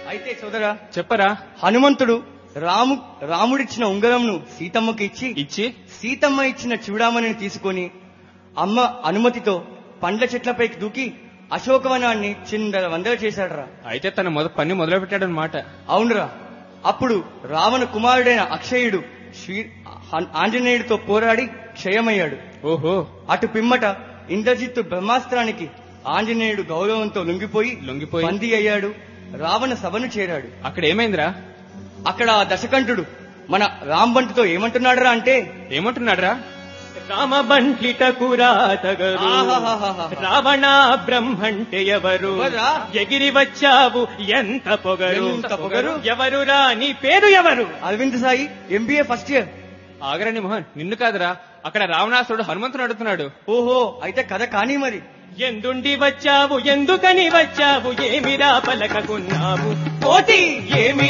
అయితే సోదరా చెప్పరా హనుమంతుడు రాము రాముడిచ్చిన ఉంగరంను సీతమ్మకి ఇచ్చి ఇచ్చి సీతమ్మ ఇచ్చిన చూడామణిని తీసుకొని అమ్మ అనుమతితో పండ్ల చెట్లపైకి దూకి అశోకవనాన్ని చిందర వందర చేశాడురా అయితే తన మొద పని మొదలు పెట్టాడు అనమాట అవునురా అప్పుడు రావణ కుమారుడైన అక్షయుడు శ్రీ ఆం- ఆంజనేయుడితో పోరాడి క్షయమయ్యాడు ఓహో అటు పిమ్మట ఇంద్రజిత్తు బ్రహ్మాస్త్రానికి ఆంజనేయుడు గౌరవంతో లొంగిపోయి లొంగిపోయి బందీ అయ్యాడు రావణ సభను చేరాడు అక్కడ ఏమైందిరా అక్కడ ఆ దశకంఠుడు మన రాంబంటుతో ఏమంటున్నాడురా అంటే ఏమంటున్నాడురా రామబంట్లిటకు రాతగరు ఆహాహాహాహా. రావణ బ్రహ్మంటే ఎవరు ఎవర్రా? ఎగిరి వచ్చావు ఎంత పొగరు ఎంత పొగరు? ఎవరురా నీ పేరు ఎవరు Arvind Sai MBA first year ఆగరణి మోహన్ నిన్ను కాదురా అక్కడ రావణాసురుడు హనుమంతుని అడుగుతున్నాడు ఓహో అయితే కథ కానీ మరి ఎందుండి వచ్చావు ఎందుకని వచ్చావు ఏమిరా పలకకున్నావు కోటి ఏమి